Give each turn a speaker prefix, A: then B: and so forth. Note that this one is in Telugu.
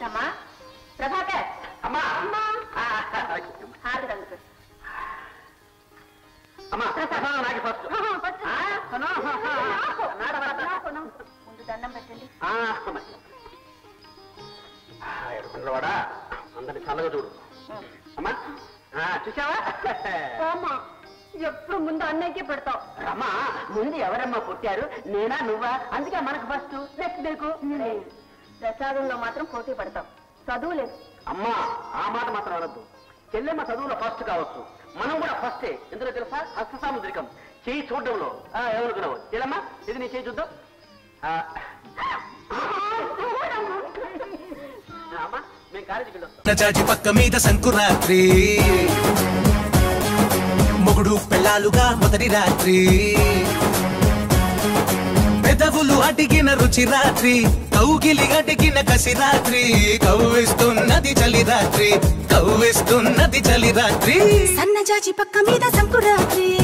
A: రమా ప్రభాకర్
B: అమ్మా
A: అమ్మా
B: ఆ,
A: హారతి అందుకు
B: అమ్మా నాకు ఫస్ట్
A: ఫస్ట్.
B: ఆ, కొను. నాడ, నాడ, నాడ.
A: ముందు దండం పెట్టండి
B: ఆ, అమ్మాయి. ఆ, ఎడుకున్నవాడా అందరిని చల్లగా చూడు అమ్మా ఆ, చూసావా
A: అమ్మా ఎప్పుడు ముందు అన్నయ్యకే పెడతావు
B: అమ్మా ముందు ఎవరమ్మా పుట్టారు నేనా నువ్వా అందుకే మనకు ఫస్ట్ నెక్స్ట్ నీకు
A: ప్రసాదంలో మాత్రం పోటీ పడతావు చదువు లేదు
B: అమ్మా ఆ మాట మాత్రం అనద్దు చెల్లెమ్మ చదువులో ఫస్ట్ కావచ్చు మనం కూడా ఫస్టే ఎందులో తెలుసా హస్త సాముద్రికం చేయి చూడడంలో ఆ, ఏమనుకున్నావు చెల్లెమ్మ ఇది నీ చేయి చూద్దాం ఆ, అమ్మా మేము కాలేజీకి వెళ్ళొస్తాం
C: చాచి పక్క మీద సంకురాత్రి మొగుడు పెళ్ళాలుగా మొదటి రాత్రి పెదవులు అడిగిన రుచి రాత్రి కౌగిలి అడిగిన కసి రాత్రి కవ్విస్తున్నది చలి రాత్రి కవ్విస్తున్నది చలి రాత్రి
D: సన్నజాజి పక్క మీద సంకురాత్రి